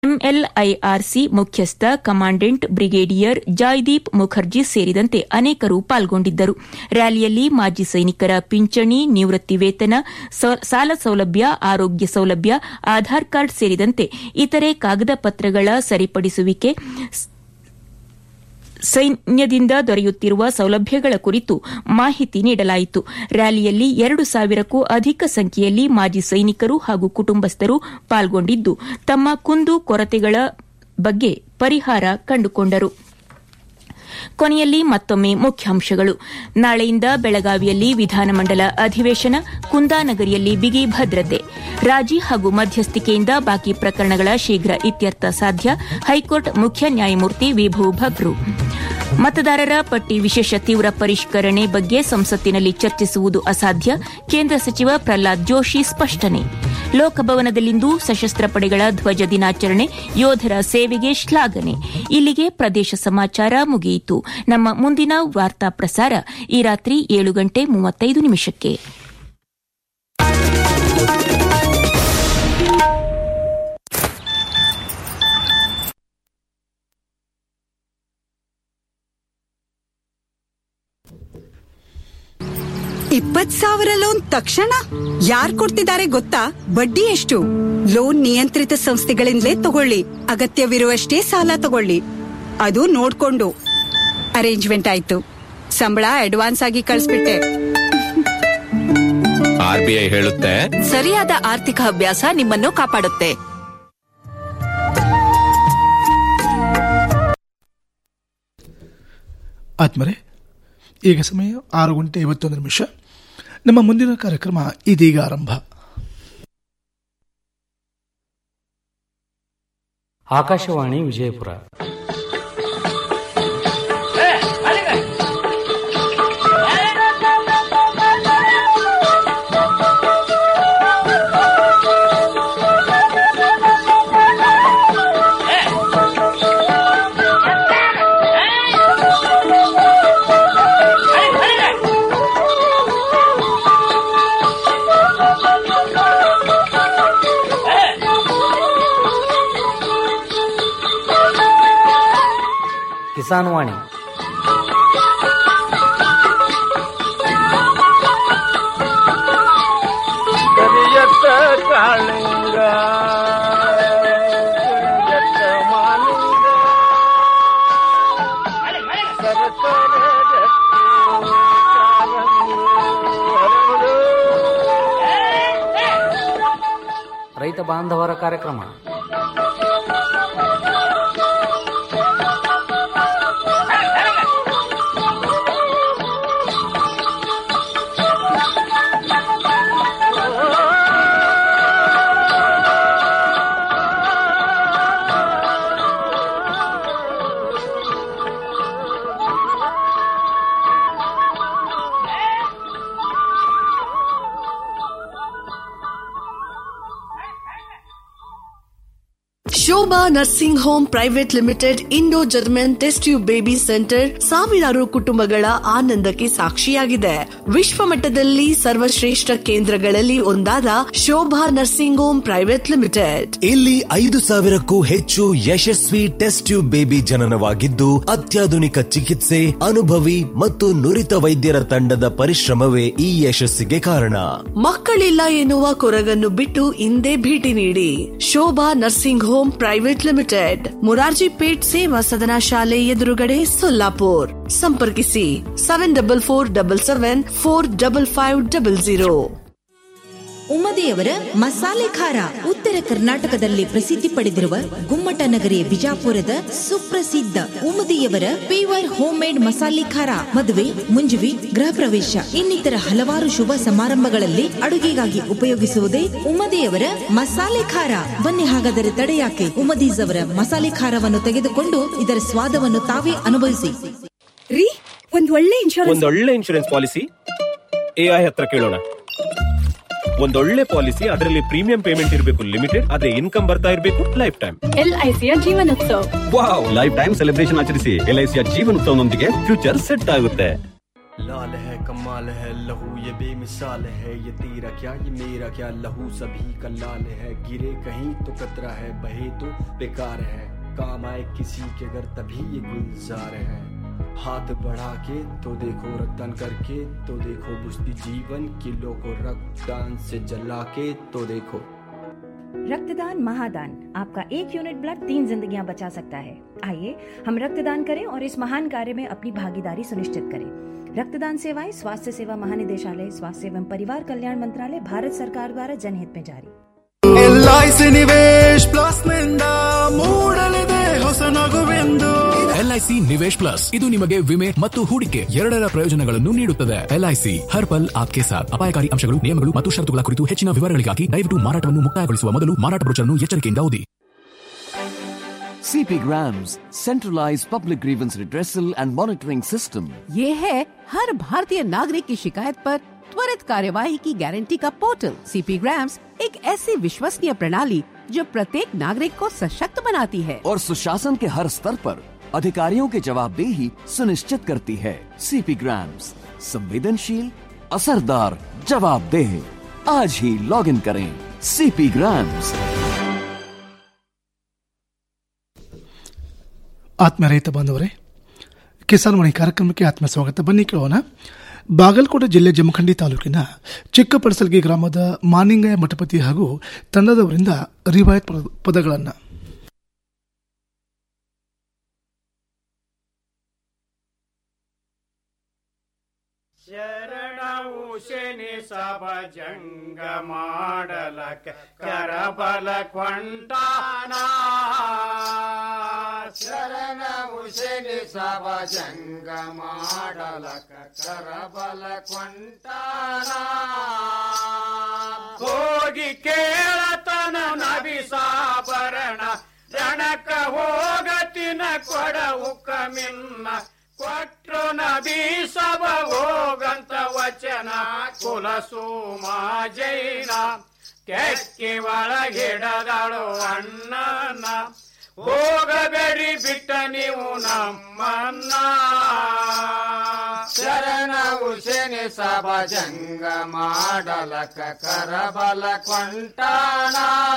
ಎಂಎಲ್ಐಆರ್ಸಿ ಮುಖ್ಯಸ್ಥ commandant brigadier ಜಾಯ್ದೀಪ್ Mukherjee ಸೇರಿದಂತೆ ಅನೇಕರು ಪಾಲ್ಗೊಂಡಿದ್ದರು ರ್ಯಾಲಿಯಲ್ಲಿ ಮಾಜಿ ಸೈನಿಕರ ಪಿಂಚಣಿ ನಿವೃತ್ತಿ ವೇತನ ಸಾಲ ಸೌಲಭ್ಯ ಆರೋಗ್ಯ ಸೌಲಭ್ಯ ಆಧಾರ್ ಕಾರ್ಡ್ ಸೇರಿದಂತೆ ಇತರೆ ಕಾಗದ ಪತ್ರಗಳ ಸರಿಪಡಿಸುವಿಕೆ ಸೈನ್ಯದಿಂದ ದೊರೆಯುತ್ತಿರುವ ಸೌಲಭ್ಯಗಳ ಕುರಿತು ಮಾಹಿತಿ ನೀಡಲಾಯಿತು ರ್ಯಾಲಿಯಲ್ಲಿ ಎರಡು ಸಾವಿರಕ್ಕೂ ಅಧಿಕ ಸಂಖ್ಯೆಯಲ್ಲಿ ಮಾಜಿ ಸೈನಿಕರು ಹಾಗೂ ಕುಟುಂಬಸ್ಥರು ಪಾಲ್ಗೊಂಡಿದ್ದು ತಮ್ಮ ಕುಂದು ಕೊರತೆಗಳ ಬಗ್ಗೆ ಪರಿಹಾರ ಕಂಡುಕೊಂಡರು ಕೊನೆಯಲ್ಲಿ ಮತ್ತೊಮ್ಮೆ ಮುಖ್ಯಾಂಶಗಳು ನಾಳೆಯಿಂದ ಬೆಳಗಾವಿಯಲ್ಲಿ ವಿಧಾನಮಂಡಲ ಅಧಿವೇಶನ ಕುಂದಾನಗರಿಯಲ್ಲಿ ಬಿಗಿ ಭದ್ರತೆ ರಾಜಿ ಹಾಗೂ ಮಧ್ಯಸ್ಥಿಕೆಯಿಂದ ಬಾಕಿ ಪ್ರಕರಣಗಳ ಶೀಘ್ರ ಇತ್ಯರ್ಥ ಸಾಧ್ಯ ಹೈಕೋರ್ಟ್ ಮುಖ್ಯ ನ್ಯಾಯಮೂರ್ತಿ ವಿಭು ಭಕ್ರು ಮತದಾರರ ಪಟ್ಟಿ ವಿಶೇಷ ತೀವ್ರ ಪರಿಷ್ಕರಣೆ ಬಗ್ಗೆ ಸಂಸತ್ತಿನಲ್ಲಿ ಚರ್ಚಿಸುವುದು ಅಸಾಧ್ಯ ಕೇಂದ್ರ ಸಚಿವ ಪ್ರಹ್ಲಾದ್ ಜೋಶಿ ಸ್ಪಷ್ಟನೆ ಲೋಕಭವನದಲ್ಲಿಂದು ಸಶಸ್ತ್ರ ಪಡೆಗಳ ಧ್ವಜ ದಿನಾಚರಣೆ ಯೋಧರ ಸೇವೆಗೆ ಶ್ಲಾಘನೆ ಇಲ್ಲಿಗೆ ಪ್ರದೇಶ ಸಮಾಚಾರ ಮುಗಿಯಿತು ನಮ್ಮ ಮುಂದಿನ ವಾರ್ತಾ ಪ್ರಸಾರ ಈ ರಾತ್ರಿ ಏಳು ಗಂಟೆ ಮೂವತ್ತೈದು ನಿಮಿಷಕ್ಕೆ ಇಪ್ಪತ್ ಸಾವಿರ ಲೋನ್ ತಕ್ಷಣ ಯಾರ್ ಕೊಡ್ತಿದ್ದಾರೆ ಗೊತ್ತಾ ಬಡ್ಡಿ ಎಷ್ಟು ಲೋನ್ ನಿಯಂತ್ರಿತ ಸಂಸ್ಥೆಗಳಿಂದಲೇ ತಗೊಳ್ಳಿ ಅಗತ್ಯವಿರುವಷ್ಟೇ ಸಾಲ ತಗೊಳ್ಳಿ ಅದು ನೋಡ್ಕೊಂಡು ಅರೇಂಜ್ಮೆಂಟ್ ಆಯ್ತು ಸಂಬಳ ಅಡ್ವಾನ್ಸ್ ಆಗಿ ಕಳಿಸ್ಬಿಟ್ಟೆ ಆರ್ಬಿಐ ಹೇಳುತ್ತೆ ಸರಿಯಾದ ಆರ್ಥಿಕ ಅಭ್ಯಾಸ ನಿಮ್ಮನ್ನು ಕಾಪಾಡುತ್ತೆ ಆತ್ಮರೆ ಈಗ ಸಮಯ ಆರು ಗಂಟೆ ಐವತ್ತೊಂದು ನಿಮಿಷ ನಮ್ಮ ಮುಂದಿನ ಕಾರ್ಯಕ್ರಮ ಇದೀಗ ಆರಂಭ ಆಕಾಶವಾಣಿ ವಿಜಯಪುರ ಕಿಸಾನ್ ವಾಣಿ ಕರಿಯತ್ತ ಕಾಳಿಂಗ ಕರಿಯತ್ತ ಮಾಲಿಂಗ ಸರಸರ ರತ್ನ ಕಾರಂಗಿ ಹರಳು. ರೈತ ಬಾಂಧವರ ಕಾರ್ಯಕ್ರಮ Shobha nursing home private limited Indo German test tube baby centre ಸಾವಿರಾರು ಕುಟುಂಬಗಳ ಆನಂದಕ್ಕೆ ಸಾಕ್ಷಿಯಾಗಿದೆ ವಿಶ್ವ ಮಟ್ಟದಲ್ಲಿ ಸರ್ವಶ್ರೇಷ್ಠ ಕೇಂದ್ರಗಳಲ್ಲಿ ಒಂದಾದ Shobha nursing home private limited ಇಲ್ಲಿ ಐದು ಸಾವಿರಕ್ಕೂ ಹೆಚ್ಚು ಯಶಸ್ವಿ ಟೆಸ್ಟ್ ಟ್ಯೂಬ್ ಬೇಬಿ ಜನನವಾಗಿದ್ದು ಅತ್ಯಾಧುನಿಕ ಚಿಕಿತ್ಸೆ ಅನುಭವಿ ಮತ್ತು ನುರಿತ ವೈದ್ಯರ ತಂಡದ ಪರಿಶ್ರಮವೇ ಈ ಯಶಸ್ಸಿಗೆ ಕಾರಣ ಮಕ್ಕಳಿಲ್ಲ ಎನ್ನುವ ಕೊರಗನ್ನು ಬಿಟ್ಟು ಇಂದೇ ಭೇಟಿ ನೀಡಿ Shobha nursing home private limited Murarji Pet Seva Sadana ಶಾಲೆ ಎದುರುಗಡೆ ಸೊಲ್ಲಾಪುರ್ ಸಂಪರ್ಕಿಸಿ seven double four double seven four double five double zero ಉಮ್ಮದಿಯವರ ಮಸಾಲೆ ಖಾರ ಉತ್ತರ ಕರ್ನಾಟಕದಲ್ಲಿ ಪ್ರಸಿದ್ಧಿ ಪಡೆದಿರುವ ಗುಮ್ಮಟ ನಗರಿ ಬಿಜಾಪುರದ ಸುಪ್ರಸಿದ್ಧ ಉಮ್ಮದಿಯವರ ಪೇವರ್ ಹೋಮ್ ಮೇಡ್ ಮಸಾಲೆ ಖಾರ ಮದುವೆ ಮುಂಜುವಿ ಗೃಹ ಪ್ರವೇಶ ಇನ್ನಿತರ ಹಲವಾರು ಶುಭ ಸಮಾರಂಭಗಳಲ್ಲಿ ಅಡುಗೆಗಾಗಿ ಉಪಯೋಗಿಸುವುದೇ ಉಮ್ಮದಿಯವರ ಮಸಾಲೆ ಖಾರ ಬನ್ನಿ ಹಾಗಾದರೆ ತಡೆಯಾಕೆ ಉಮ್ಮದೀಸ್ ಅವರ ಮಸಾಲೆ ಖಾರವನ್ನು ತೆಗೆದುಕೊಂಡು ಇದರ ಸ್ವಾದವನ್ನು ತಾವೇ ಅನುಭವಿಸಿ ರೀ ಒಂದ್ ಒಳ್ಳೆ ಇನ್ಶೂರೆನ್ಸ್ ಒಂದೊಳ್ಳೆ ಇನ್ಶೂರೆನ್ಸ್ ಪಾಲಿಸಿ ಎಐ ಹತ್ರ ಕೇಳೋಣ ಒಂದೊಳ್ಳೆ ಪಾಲಿಸಿ ಅದರಲ್ಲಿ ಪ್ರೀಮಿಯಂ ಪೇಮೆಂಟ್ ಇರಬೇಕು ಲಿಮಿಟೆಡ್ ಆದ್ರೆ ಇನ್ಕಮ್ ಬರ್ತಾ ಇರಬೇಕು ಲೈಫ್ ಟೈಮ್ ಎಲ್ಐಸಿಯ Jeevan Utsav wow life time celebration ಆಚರಿಸಿ ಎಲ್ಐಸಿಯ ಜೀವನೋತ್ಸವನೊಂದಿಗೆ ಫ್ಯೂಚರ್ ಸೆಟ್ ಆಗುತ್ತೆ लाल है कमाल है लहू ये बेमिसाल है ये तेरा क्या ये मेरा क्या लहू सभी का लाल है गिरे कहीं तो कतरा है बहे तो बेकार है काम आए किसी के घर तभी ये गुलजार है हाथ बढ़ा के तो देखो रक्तदान करके तो देखो बुझती जीवन किलो को रक्तदान से जला के तो देखो रक्तदान महादान आपका एक यूनिट ब्लड तीन जिंदगियां बचा सकता है आइए हम रक्तदान करें और इस महान कार्य में अपनी भागीदारी सुनिश्चित करें रक्तदान सेवाएं स्वास्थ्य सेवा महानिदेशालय स्वास्थ्य एवं परिवार कल्याण मंत्रालय भारत सरकार द्वारा जनहित में जारी ಎಲ್ಐಸಿ ನಿವೇಶ್ ಪ್ಲಸ್ ನಿಂದ ಮೂಡಲಿದೆ ಹೊಸ ನಗುವೆಂದು ಎಲ್ಐಸಿ ನಿವೇಶ್ ಪ್ಲಸ್ ಇದು ನಿಮಗೆ ವಿಮೆ ಮತ್ತು ಹೂಡಿಕೆ ಎರಡರ ಪ್ರಯೋಜನಗಳನ್ನು ನೀಡುತ್ತದೆ ಎಲ್ಐಸಿ ಹರ್ ಪಲ್ ಆಪ್ಕೆ ಸಾಥ್ ಅಪಾಯಕಾರಿ ಅಂಶಗಳು ನಿಯಮಗಳು ಮತ್ತು ಷರತ್ತುಗಳ ಕುರಿತು ಹೆಚ್ಚಿನ ವಿವರಗಳಿಗಾಗಿ ದಯವಿಟ್ಟು ಮಾರಾಟವನ್ನು ಮುಕ್ತಾಯಗೊಳಿಸುವ ಮೊದಲು ಮಾರಾಟ ಬ್ರೋಚರ್ನ್ನು ಎಚ್ಚರಿಕೆಯಿಂದ ಓದಿ CP Grams, centralized public grievance redressal and monitoring system. ये है हर भारतीय नागरिक की शिकायत पर त्वरित कार्यवाही की गारंटी का पोर्टल सीपी ग्राम्स एक ऐसी विश्वसनीय प्रणाली जो प्रत्येक नागरिक को सशक्त बनाती है और सुशासन के हर स्तर पर अधिकारियों की जवाबदेही सुनिश्चित करती है सीपी ग्राम्स संवेदनशील असरदार जवाबदेह आज ही लॉग इन करें सीपी ग्राम्स ಆತ್ಮ ರೈತ ಬಾಂಧವರೇ ಕಿಸಾನ್ ಮಣಿ ಕಾರ್ಯಕ್ರಮಕ್ಕೆ ಆತ್ಮ ಸ್ವಾಗತ ಬನ್ನಿ ಕೇಳೋಣ ಬಾಗಲಕೋಟೆ ಜಿಲ್ಲೆ ಜಮಖಂಡಿ ತಾಲೂಕಿನ ಚಿಕ್ಕಪಡಸಲ್ಗಿ ಗ್ರಾಮದ ಮಾನಿಂಗಯ ಮಠಪತಿ ಹಾಗೂ ತಂಡದವರಿಂದ ರಿವಾಯತ್ ಪದಗಳನ್ನು ಶರಣವು ಶನಿಸಭ ಜಂಗ ಮಾಡಲಕ ಕರಬಲ ಕೊಂಟಾನ ಶರಣವು ಶನಿಸಭ ಜಂಗ ಮಾಡಲಕ ಕರಬಲ ಕೊಂಟಾನ ಹೋಗಿ ಕೇಳತನ ನಬಿಸಾಭರಣ ರಣಕ ಹೋಗತಿನ ಕೊಡವು ಕಮಿನ್ನ ಕೊಟ್ರು ನಬಿ ಸಭ ಹೋಗಂತ ವಚನ ಕುಲಸೂಮ ಜೈನ ಕೆಕ್ಕಿ ಒಳಗಿಡದಳು ಅಣ್ಣನ ಹೋಗಬೇಡಿ ಬಿಟ್ಟ ನೀವು ನಮ್ಮನ್ನ ಶರಣವು ಶನಿ ಸಭ ಜಂಗ ಮಾಡಲಕ ಕರಬಲ ಕೊಂಟಾನ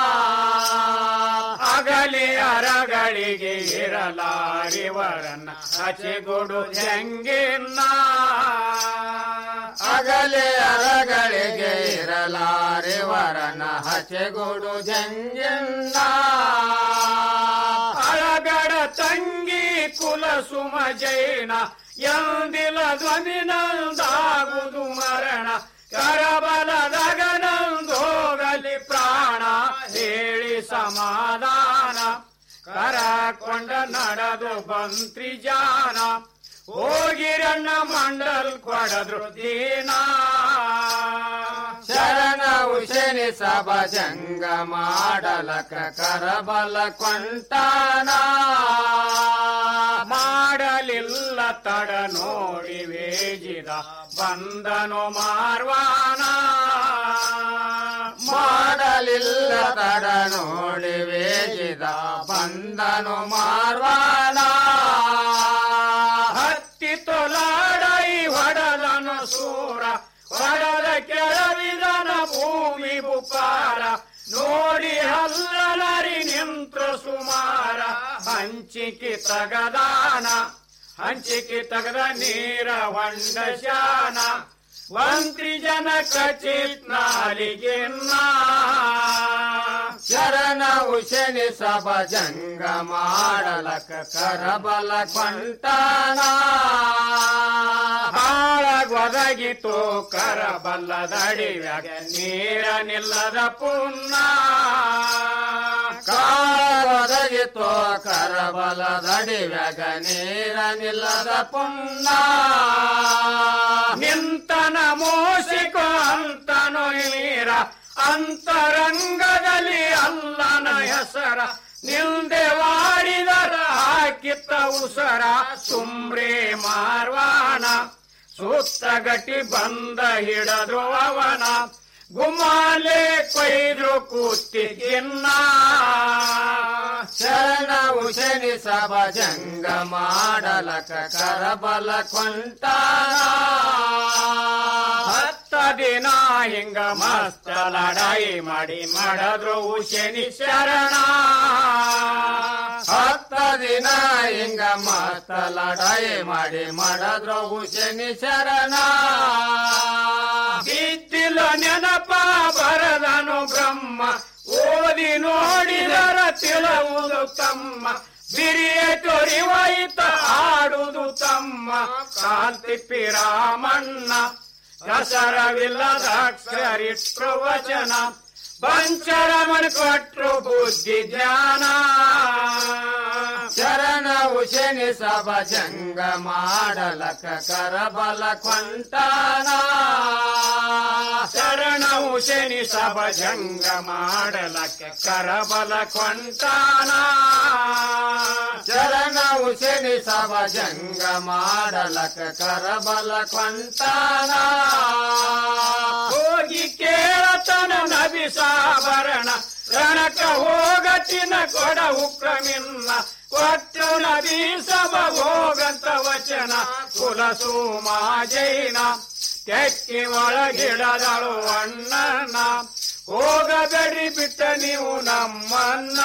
ಅಗಲಿ ಅರಗಳಿಗೆ ಇರಲಾರಿವರನ್ನ ಹಚೆಗೊಡು ಹೆಂಗಿನ್ನ ಅಗಲಿ ಅರಗಳಿಗೆ ಇರಲಾರಿವರನ್ನ ಹಚೆಗೊಡು ಜಂಗಿನ್ನ ಅಳಗಡ ತಂಗಿ ಕುಲ ಸುಮ ಜೈನ ಎಂದಿಲ ಧ್ವನಿನಂದಾಗುದು ಮರಣ ಕರಬಲದಗನಂದೋಗಲಿ ಪ್ರಾಣ ಹೇಳಿ ಸಮಾಧಾನ ಕರಕೊಂಡ ನಡೆದು ಬಂತ್ರಿ ಜಾನ ಹೋಗಿರಣ್ಣ ಮಂಡಲ್ ಕೊಡದ್ರು ದೀನ ಶರಣವು ಶನಿ ಸಭ ಜಂಗ ಮಾಡಲಕ ಕರಬಲ ಕೊಂಟಾನ ಮಾಡಲಿಲ್ಲ ತಡ ನೋಡಿ ವೇಜಿದ ಬಂದನು ಮಾರ್ವಾನ ಮಾಡಲಿಲ್ಲ ತಡ ನೋಡಿ ವೇಜಿದ ಬಂದನು ಮಾರ್ವಾನ ಹತ್ತಿ ತೊಲಾಡೈ ಹೊಡದನು ಸೂರ ಹೊಡದ ಕೆಳವಿದನ ಭೂಮಿ ಬುಪಾರ ನೋಡಿ ಹಲ್ಲಲರಿ ನಿಂತು ಸುಮಾರ ಹಂಚಿಕೆ ತಗದಾನ ಹಂಚಿಕೆ ತಗದ ನೀರ ಹೊಂಡ ಶಾನ ಮಂತ್ರಿ ಜನ ಕಚಿತ್ ನಾಲಿಗೆನ್ನ ಶರಣವು ಶನಿ ಸಭ ಜಂಗ ಮಾಡಲಕ ಕರಬಲ ಕೊಂಟಾನ ಹಾಳಗೊದಗಿತು ಕರಬಲ್ಲದಡಿವ್ಯಾಗ ನೀರ ನಿಲ್ಲದ ಪುನ್ನ ಕಾಳಗೊದಗಿತು ಕರಬಲದಡಿವ್ಯಾಗ ನೀರ ನಿಲ್ಲದ ಪುನ್ನ ನಿಂತನ ಮೋಸಿಕೋ ಅಂತನೋ ನೀರ ಅಂತರಂಗದಲ್ಲಿ ಅಲ್ಲನ ಹೆಸರ ನಿಲ್ದೆ ವಾಡಿದರ ಹಾಕಿತ್ತ ಉಸರ ಸುಮ್ರೆ ಮಾರ್ವಾನ ಸುತ್ತ ಗಟ್ಟಿ ಬಂದ ಹಿಡದ್ರು ಅವನ ಗುಮಾಲೆ ಕೊಯ್ದು ಕೂತಿಗಿನ್ನ ಶರಣವು ಶನಿಸಭ ಜಂಗ ಮಾಡಲಕ ಕರಬಲ ಕೊಂಟಾನ ಹತ್ತ ದಿನ ಹಿಂಗ ಮಸ್ತ ಲಡಾಯಿ ಮಾಡಿ ಮಾಡಿದ್ರು ಶನಿ ಶರಣ ಹತ್ತ ದಿನ ಹಿಂಗ ಮಸ್ತ ಲಡಾಯಿ ಮಾಡಿ ಮಾಡಿದ್ರು ಶನಿ ಶರಣ ಬಿದ್ದಿಲ್ಲ ನೆನಪ ಬರದನು ಬ್ರಹ್ಮ ಓದಿ ನೋಡಿದರ ತಿಳವುದು ತಮ್ಮ ಬಿರಿಯ ತೊರಿವಾಯಿತ ಆಡುವುದು ತಮ್ಮ ಕಾಂತಿ ಪಿರಾಮಣ್ಣ ದಸರವಿಲ್ಲದ ಅಕ್ಷರಿ ಪ್ರವಚನ ಪಂಚರಮಣ ಕೊಟ್ರು ಬುದ್ಧಿ ಜ್ಞಾನ ಶರಣವು ಶನಿ ಸಭ ಜಂಗ ಮಾಡಲಕ ಕರಬಲ ಕೊಂಟಾನ ಶರಣವು ಶನಿ ಸಭ ಜಂಗ ಮಾಡಲಕ ಕರಬಲ ಕೊಂಟಾನ ಶರಣವು ಶನಿ ಸಭ ಜಂಗ ಮಾಡಲಕ ಕರಬಲ ಕೊಂಟಾನ ಹೋಗಿ ಕೇಳತನ ನಬಿ ಸಾಭರಣ ರಣಕ ಹೋಗತಿನ ಕೊಡ ಉಕ್ರಮಿನ್ನ ಕೊಟ್ಟು ನಬಿ ಸಭ ಹೋಗಂತ ವಚನ ಕುಲ ಸೋಮ ಜೈನ ತೆಕ್ಕಿ ಒಳಗಿಡದಳು ಅಣ್ಣನ ಹೋಗಬೇಡಿ ಬಿಟ್ಟ ನೀವು ನಮ್ಮನ್ನ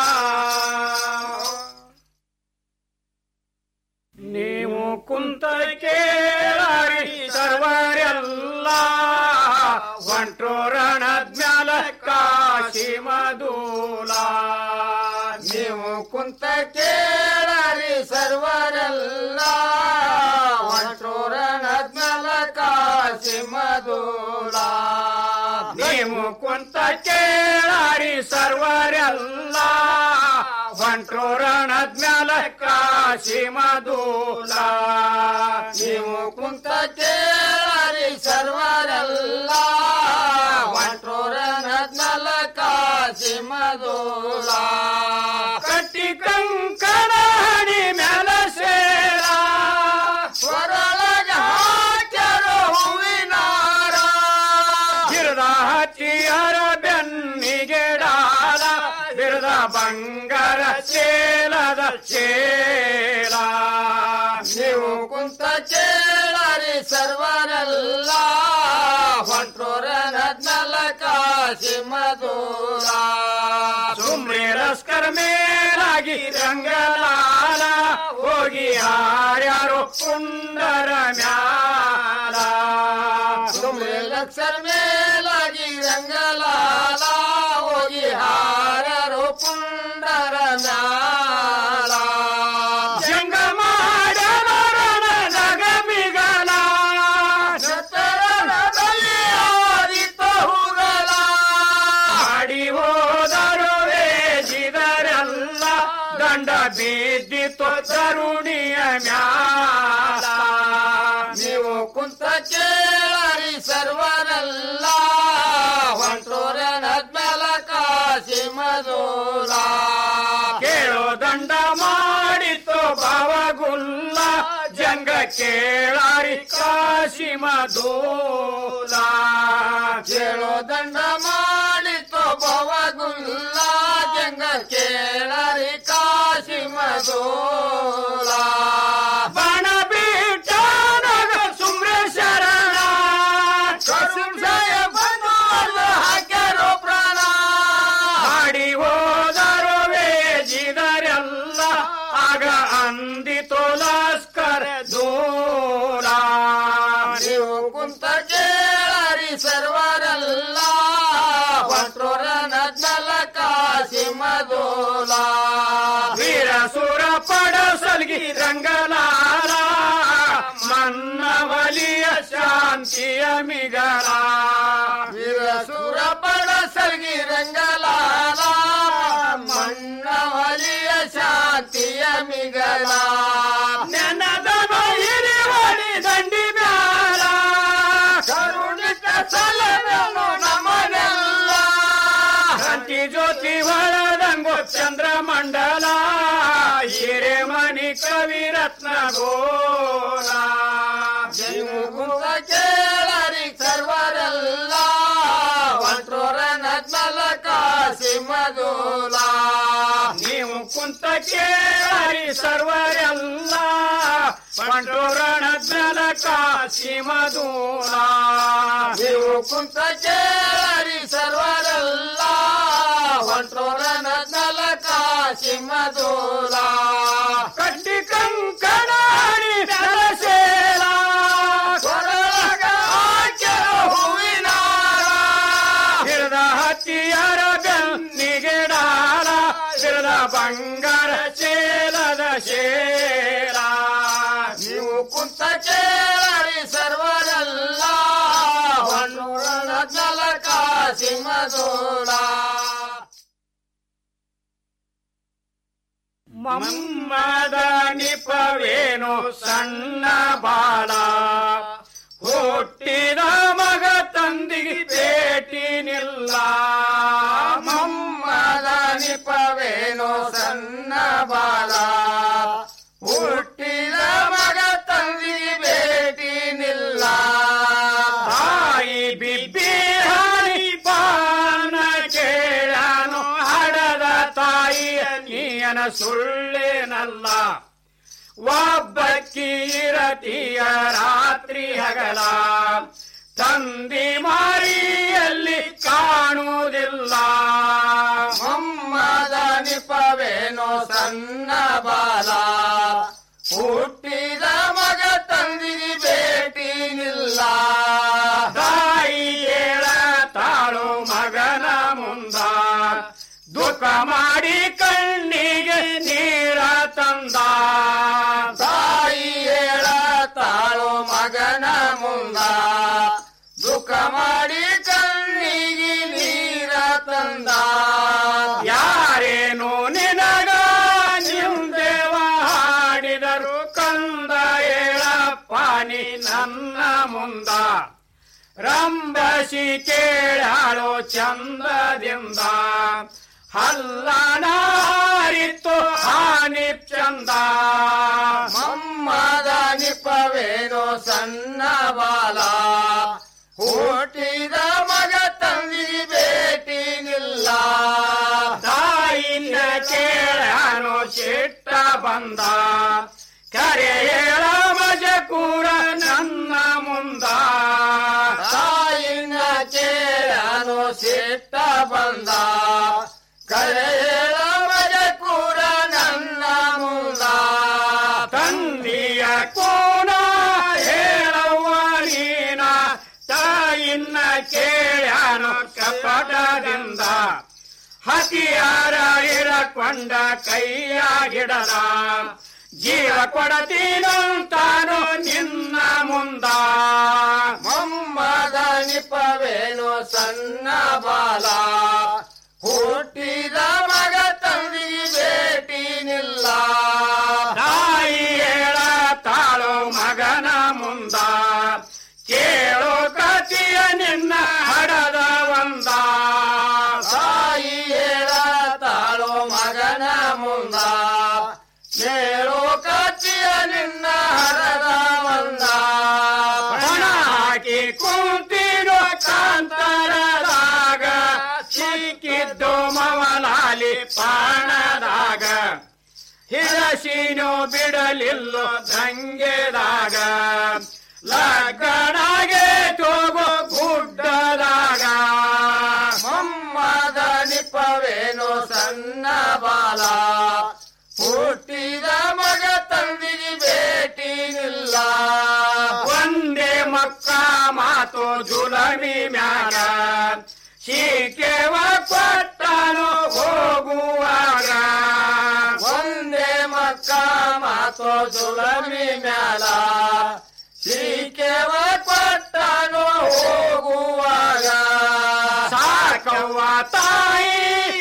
ನೀವು ಕುಂತ ಕೇಳಾರಿ ಸರ್ವರೆಲ್ಲ ಒಂಟ್ರು ರಣದ್ಮ್ಯಾಲ ಕಾಶಿ ಮಧೂಲ ನೀವು ಕುಂತ ಕೇಳಾರಿ ಸರ್ವರೆಲ್ಲ ಒಂಟ್ರು ರಣದ್ಮ್ಯಾಲ ಕಾಶಿ ಮಧೂಲ ನೀವು ಕುಂತ ಕೇಳಾರಿ ಸರ್ವರೆಲ್ಲ ಒಂಟ್ರು ರಣದ್ಮ್ಯಾಲ ಕಾಶಿ ಮಧೂಲ ನೀವು ಕುಂತ ಕೇಳಾರಿ ಸರ್ವರೆಲ್ಲ ಒಂಟ್ರು ರಣದ್ಮ್ಯಾಲ ಕಾಶಿ ಮಧೂಲ ಕಟ್ಟಿ ಕಂಕಣ ಹಣಿ ಮ್ಯಾಲ ಸೇರ ಸ್ವರೊಳಗ ಹಾಕ್ಯರು ಹೂವಿನಾರ ಗಿರದ ಹಚ್ಚಿಯರ ಬೆನ್ನಿಗೆ ಡಾಲ ಬಿರದ ಬಂಗಾರ ಚೇಲದ ಚೇಲ ನೀವು ಕುಂತ ಚೇಳರಿ ಸರ್ವರೆಲ್ಲ ಹೊಂಟ್ರೋರ ನದ್ನಲ ಕಾಶಿ ಮಧುರ ಸುಮ್ನೆ ರಸ್ಕರ್ ಮೇಲಾಗಿ ರಂಗಲಾಲ ಹೋಗಿ ಹಾರ್ಯಾರು ಪುಂಡರ ಮ್ಯಾಲ ಸುಮ್ನೆ ಲಕ್ಷರ್ ಮೇಲಾಗಿ ರಂಗಲಾಲ ಹೋಗಿ ಹಾರ್ಯಾರು ಪುಂಡರ ಮ್ಯಾಲ ಜಂಗ ಮಾಡಲರಣ ನಗಮಿಗಲ ಶತರಣದಲ್ಲಿ ಆದಿತ ಹುಗಲ ಆಡಿ ಹೋದರು ವೇಜಿದರೆಲ್ಲ ದಂಡ ಬಿದ್ದಿತು ತರುಣಿಯ ಮ್ಯಾಲ ನೀವು ಕುಂತ ಕೇಳರಿ ಸರ್ವರೆಲ್ಲ ಹೊಂಟೋರ ನದ್ಮೇಲ ಕಾಶಿ ಮಧುರ ಕೇಳೋ ದಂಡ ಮಾಡಿತು ಭಾವಗುಲ್ಲ ಜಂಗ ಕೇಳಾರಿ ಕಾಶಿ ಮಧುಲ ಕೇಳೋ ದಂಡ ಮಾಡಿತು ಭವಗುಲ್ಲ ಜಂಗ ಕೇಳಾರಿ ಕಾಶಿ ಮಧುಲ ಬಣ ಬಿಟ್ಟ ಸುಮ್ರೆ ಶರಣ ಕಸುಂಸಯ ಬಂದು ಅಲ್ಲ ಹಾಕ್ಯಾರೋ ಪ್ರಾಣ ಹಾಡಿ ಹೋದರು ವೇಜಿದರೆಲ್ಲ ಆಗ ಅಂದಿತು ಲಸ್ಕರ್ ದೂರ ನೀವು ಕುಂತ ಕೇಳರಿ ಸರ್ವರೆಲ್ಲ ಹೊಂಟ್ರೋರ ನದ್ನಲ ಕಾಶಿ ಮಧುಲ ವೀರಸುರ ಪಡಸಲ್ಗಿ ರಂಗಲಾಲ ಮನ್ನವಲಿಯ ಶಾಂತಿಯ ಮಿಗಲ ವೀರಸುರ ಪಡಸಲ್ಗಿ ರಂಗಲಾಲ ಮನ್ನವಲಿಯ ಶಾಂತಿಯ ಮಿಗಲ ನೆನದ ಹಿರಿವಳಿ ದಂಡಿ ಮ್ಯಾಲ ಕರುಣಿಕ ಸಲವೆನು ನಮನೆಲ್ಲ ಕಾಂತಿ ಜ್ಯೋತಿ ಹೊಳದಂಗು ಚಂದ್ರಮಂಡಲ ಹಿರೇಮಣಿ ಕವಿರತ್ನ ಗೋಲ ನೀವು ಕುಂತ ಕೇಳರಿ ಸರ್ವರೆಲ್ಲ ಸಿಂಹದೂಲ ನೀವು ಕುಂತ ಕೇಳಿ ಸರ್ವರೆಲ್ಲ ಪಂಡೋರಣ ಜನಕ ಸಿಂಹದೂಲ ನೀವು ಕುಂತ ಕೇಳಿ ಸರ್ವರೆಲ್ಲ ಹೊಂಟೋರಣ ನಲಕ ಸಿಂಹದೂಲ ಕಟ್ಟಿ ಕಂಕಣಾಡಿ ಬೆಳಸೇಲ ಕೊರಳಗ ಹಾಕ್ಯರ ಹೂವಿನಾರ ಹಿಡಿದ ಹತ್ತಿಯರ ಬೆನ್ನಿಗೆ ಡಾಲ ಹಿಡಿದ ಬಂಗಾರ ಚೇಲದ ಶೇಲ ನೀವು ಕುಂತ ಕೇಳರಿ ಸರ್ವರೆಲ್ಲ ಹೊನ್ನೂರನ ಜಲಕ ಸಿಂಹದೋಲ ಮಮ್ಮದ ನಿಪವೇನು ಸಣ್ಣ ಬಾಳ ಹುಟ್ಟಿದ ಮಗ ತಂದಿಗೆ ಭೇಟಿ ನಿಲ್ಲ ಮಮ್ಮದ ನಿಪವೇನು ಸಣ್ಣ ಬಾಳ ಹುಟ್ಟಿದ ಮಗ ತಂದಿಗೆ ಭೇಟಿ ನಿಲ್ಲ ತಾಯಿ ಬಿಬ್ಬಿ ಹರಿ ಪಾನ ಕೇಳನು ಹಡದ ತಾಯಿಯ ನೀಯನ ಸುಳ್ಳೇನಲ್ಲ ಒಬ್ಬಕ್ಕಿ ಇರತಿಯ ರಾತ್ರಿ ಹಗಲ ತಂದಿ ಮಾರಿಯಲ್ಲಿ ಕಾಣುವುದಿಲ್ಲ ಮಮ್ಮದ ನಿಪವೇನೋ ಸಣ್ಣ ಬಾಲ ಹುಟ್ಟಿದ ಮಗ ತಂದಿಗೆ ಭೇಟಿ ನಿಲ್ಲ ತಾಯಿ ಹೇಳ ತಾಳು ಮಗನ ಮುಂದ ದುಃಖ ಮಾಡಿ ಕಣ್ಣಿಗೆ ನೀರ ತಂದ ತಾಯಿ ಹೇಳ ತಾಳು ಮಗನ ಮುಂದ ದುಃಖ ಮಾಡಿ ಕಣ್ಣಿಗೆ ನೀರ ತಂದ ಯಾರೇನು ನಿನಗ ನಿಂದೇವ ಹಾಡಿದರು ಕಂದ ಹೇಳಪ್ಪ ನೀ ನನ್ನ ಮುಂದ ರಂಬಸಿ ಕೇಳಾಳೋ ಚಂದದಿಂದ ಹಲ್ಲ ನಾರಿತ್ತು ಹಾನಿ ಚಂದ ಮಮ್ಮದ ನಿಪವೇನೋ ಸಣ್ಣ ಬಾಲ ಹುಟ್ಟಿದ ಮಗ ತಂದಿ ಭೇಟಿ ನಿಲ್ಲ ತಾಯಿನ ಕೇಳಾನೋ ಸಿಟ್ಟ ಬಂದ ಕರೆ ಹೇಳ ಮಜಕೂರ ನನ್ನ ಮುಂದ ತಾಯಿನ ಕೇಳಾನೋ ಸಿಟ್ಟ ಬಂದ ಕರೆ ಹೇಳ ಮಜಕೂರ ನನ್ನ ಮುಂದ ತಂದಿಯ ಕೋಣ ಹೇಳವ್ವ ನೀನ ತಾಯಿನ ಕೇಳ್ಯಾನು ಕಪಟದಿಂದ ಹತಿಯಾರ ಇರಕೊಂಡ ಕೈಯಾಗಿಡದ ಜೀವ ಕೊಡತೀನಂತಾನು ನಿನ್ನ ಮುಂದ ಮಮ್ಮದ ನಿಪವೇನು ಸಣ್ಣ ಬಾಲ ಹುಟ್ಟಿದ ಮಗ ತಂದಿ ಭೇಟಿ ನಿಲ್ಲ ತಾಯಿ ಹೇಳ ತಾಳು ಮಗನ ಮುಂದ ಕೇಳು ಕತಿಯ ನಿನ್ನ ಹಡದ ಒಂದ ತಾಯಿ ಹೇಳ ತಾಳು ಮಗನ ಮುಂದ ಕೇಳು ಕತಿಯ ನಿನ್ನ ಹಡದ ಒಂದ ಪಣ ಹಾಕಿ ಕುಂತಿರೋ ಕಾಂತರದಾಗ ಸಿಕ್ಕಿದ್ದು ಮವಲಾಲಿ ಪಾಣದಾಗ ಹಿರಸಿನೋ ಬಿಡಲಿಲ್ಲೋ ದಂಗೆದಾಗ ಲಗ್ನಾಗೆ ತೋಗೋ ಗುಡ್ಡದಾಗ ಮಮ್ಮದ ನಿಪವೇನೋ ಸಣ್ಣ ಬಾಲ ಹುಟ್ಟಿದ ಮಗ ತಂದಿಗೆ ಭೇಟಿ ನಿಲ್ಲ ಒಂದೇ ಮಕ್ಕ ಮಾತು ಜುಲಮಿ ಮ್ಯಾಗ ಶೀಕೆವ ಕೊಟ್ಟನು ಹೋಗುವಾಗ ಒಂದೇ ಮಕ್ಕ ಮಾತು ಜುಲಮಿ ಮ್ಯಾಲ ಶೀಕೆವ ಕೊಟ್ಟನು ಹೋಗುವಾಗ ಸಾಕವ್ವ ತಾಯಿ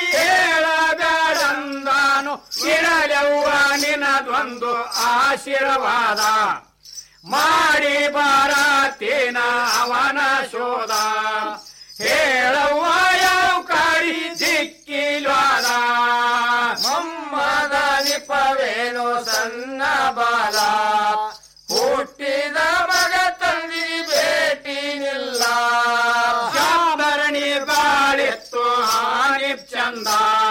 ಹೇಳಬೇಡಂದಾನು ಇರಲವ್ವ ನಿನದೊಂದು ಆಶೀರ್ವಾದ ಮಾಡಿ ಬಾರತೇನ ಅವನ ಶೋಧ ಹೇಳವ್ವ ಯಾವ ಕಾಡಿ ದಿಕ್ಕಿಲ್ವಾದ ಮಮ್ಮದ ನಿಪವೇನು ಸಣ್ಣ ಬಾಲ ಹುಟ್ಟಿದ ಮಗ ತಂದಿ ಭೇಟಿ ನಿಲ್ಲ ಶಾಬರಣಿ ಬಾಳಿತ್ತು ಹಾನಿ ಚಂದ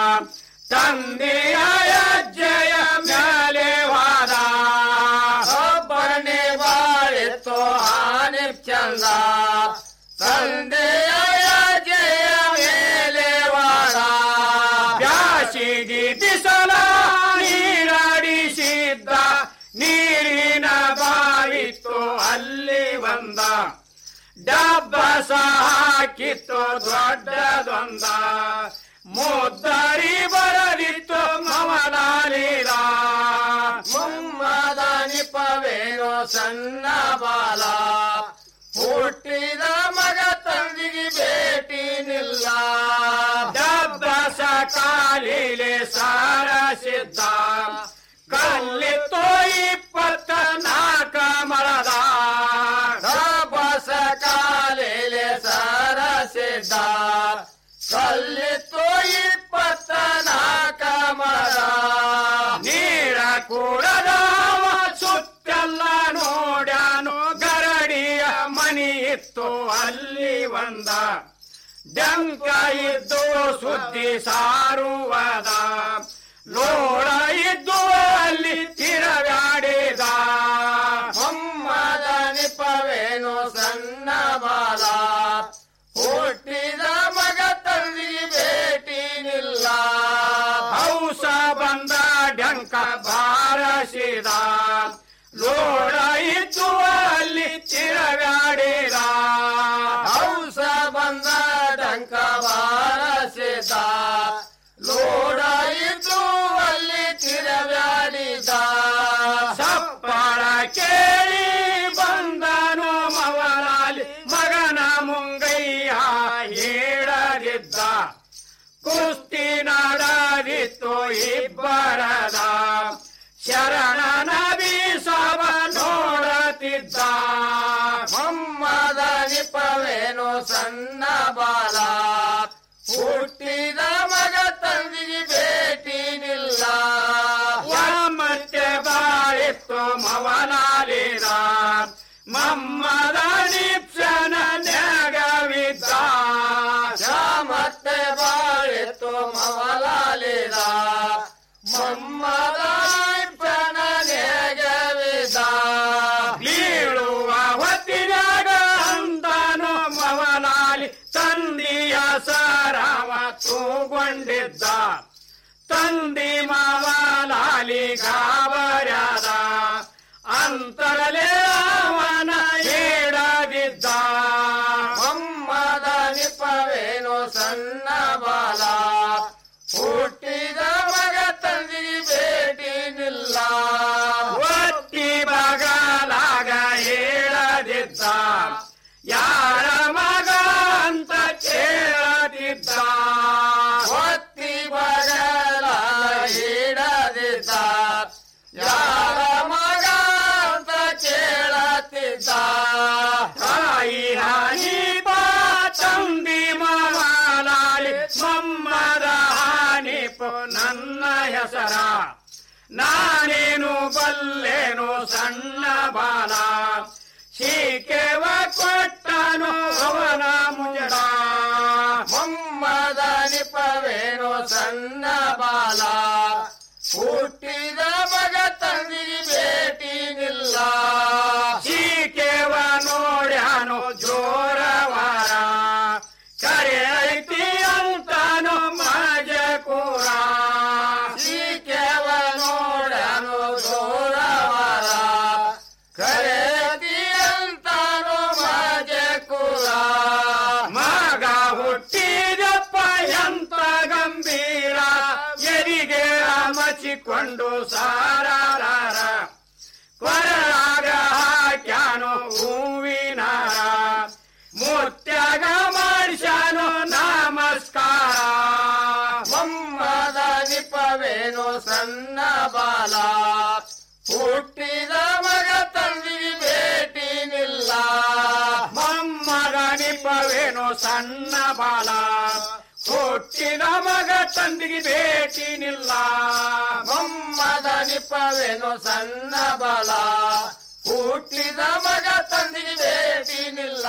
ನೀರಿನ ಬಾವಿತ್ತು ಅಲ್ಲಿ ಬಂದ ಡಬ್ಬ ಹಾಕಿತ್ತು ದೊಡ್ಡದೊಂದ ಮುದ್ದರಿ ಬರದಿತ್ತು ಮವನಾಲಿದ ಮುಮ್ಮದ ನಿಪವೇನೋ ಸಣ್ಣ ಬಾಲ ಹುಟ್ಟಿದ ಮಗ ತಂದಿಗೆ ಭೇಟಿ ನಿಲ್ಲ ಡಬ್ಬಸ ಕಾಲಿಲೆ ಸಾರ ಸಿದ್ಧ ಕಲ್ಲಿತ್ತು ಇಪ್ಪತ್ತ ನಾಲ್ಕ ಮರದ ಡಬ್ಬಸ ಕಾಲಿಲೆ ಸಾರ ಸಿದ್ಧ ಕಲ್ಲಿತ್ತು ಇಪ್ಪತ್ತ ನಾಲ್ಕ ಮರದ ನೀರ ಕೂಡದವ ಸುತ್ತೆಲ್ಲ ನೋಡ್ಯಾನು ಗರಡಿಯ ಮನಿ ಇತ್ತು ಅಲ್ಲಿ ಒಂದ ಡಂಕ ಇದ್ದು ಸುದ್ದಿ ಸಾರುವದ ಲೋಳ ಇದ್ದು ಅಲ್ಲಿ ತಿರಗಾಡಿದ ಮೊಮ್ಮದ ನಿಪವೇನು ಸಣ್ಣ ಬಾಲ ಹುಟ್ಟಿದ ಮಗ ತಂದಿ ಭೇಟಿ ನಿಲ್ಲ ಹೌಸ ಬಂದ ಡಂಕ ಬಾರಸಿದ ಲೋಡ ಇದ್ದು ಅಲ್ಲಿ ತಿರಗಾಡಿದ ಹೌಸ ಬಂದ ಡಂಕ ಬಾರಸಿದ ಲೋಡ ಇದ್ದು ಅಲ್ಲಿ ತಿರಗಾಡಿದ ಸಪ್ಪಳ ಕೇಳಿ ಬಂದನು ಮವಲಾಲಿ ಮಗನ ಮುಂಗಯ್ಯ ಹೇಳದಿದ್ದ ಕುಸ್ತಿ ನಾಡದಿತ್ತು ಇಬ್ಬರದ ಶರಣನ ಬೀಸವ ನೋಡತಿದ್ದ ಮೊಮ್ಮದ ನಿಪವೇನು ಸಣ್ಣ ಬಾಲ ಹುಟ್ಟಿದ ಮಗ ತಂದಿಗೆ ಭೇಟಿ ನಿಲ್ಲ ಮತ್ತೆ ಬಾಳಿತ್ತು ಮವನಾಲಿದ ಮಮ್ಮದ ನಿಪ್ಸನ ನ್ಯಾಗವಿದ್ದ ಮತ್ತೆ ಬಾಳಿತ್ತು ಮವಲಾಲಿದ ಮಮ್ಮದ ನಿಪ್ಸನ ನ್ಯಾಗವಿದ್ದ ಬೀಳುವ ಹೊತ್ತಿನಾಗ ಅಂದನು ಮವನಾಲಿ ತಂದಿಯ ಸಾರವ ತೂಗೊಂಡಿದ್ದ ತಂದಿ ಮಾವಲಾಲಿ ಗಾಬರ್ಯಾದ ಅಂತರಲೇ ಅವನ ಹೇಳದಿದ್ದ ಮೊಮ್ಮದ ನಿಪವೇನು ಸಣ್ಣ ಬಾಲ ಹುಟ್ಟಿದ ಮಗ ತಂದಿ ಭೇಟಿ ನಿಲ್ಲ ಒತ್ತಿ ಬಗಲಾಗ ಹೇಳದಿದ್ದ ಯಾರ ಮಗ ಅಂತ ಕೇಳದಿದ್ದ ಒತ್ತಿ ಬಗಲ ಹಿಡದಿದ್ದ ಯಾರ ಮಗ ಅಂತ ಕೇಳತಿದ್ದ ತಾಯಿ ಹಾನಿ ಬಾ ತಂದಿ ಮವಾಲಾಲಿ ಮಮ್ಮದ ಹಾನಿಪು ನನ್ನ ಹೆಸರ ನಾನೇನು ಬಲ್ಲೇನು ಸಣ್ಣ ಬಾಲ ಶೀಕೆವ ಕೊಟ್ಟನು ಅವನ ಮುಂಜಡ ಮೊಮ್ಮದ ನಿಪವೇನು ಸಣ್ಣ ಬಾಲ ಹುಟ್ಟಿದ ಮಗ ತಂದಿಗೆ ಭೇಟಿ ನಿಲ್ಲ ಶೀಕೆವ ನೋಡ್ಯಾನು ಜೋರವಾರ ಕರೆ ಐತಿ ಅಂತಾನು ಮಜ ಕೂರ ಶೀಕೆವ ನೋಡ್ಯಾನು ಜೋರವಾರ ಕರೆ ಐತಿ ಅಂತಾನು ಮಜ ಕೂರ ಮಗ ಹುಟ್ಟಿದಪ್ಪ ಎಂತ ಗಂಭೀರ ಎರಿಗೆ ಮಚಿಕೊಂಡು ಸಾರಾರ ಕೊರಳಾಗ ಹಾಕ್ಯಾನು ಹೂವಿನಾರ ಮುತ್ಯಾಗ ಮಾಡಿಸ್ಯಾನು ನಮಸ್ಕಾರ ಮೊಮ್ಮದ ನಿಪವೇನು ಸಣ್ಣ ಬಾಲ ಹುಟ್ಟಿದ ಮಗ ತಂದಿಗೆ ಭೇಟಿ ನಿಲ್ಲ ಮೊಮ್ಮದ ನಿಪವೇನು ಸಣ್ಣ ಬಾಲ ಹುಟ್ಟಿದ ಮಗ ತಂದಿಗೆ ಭೇಟಿ ನಿಲ್ಲ ಮೊಮ್ಮದ ನಿಪವೇನು ಸಣ್ಣ ಬಾಲ ಹುಟ್ಟಿದ ಮಗ ತಂದಿಗೆ ಭೇಟಿ ನಿಲ್ಲ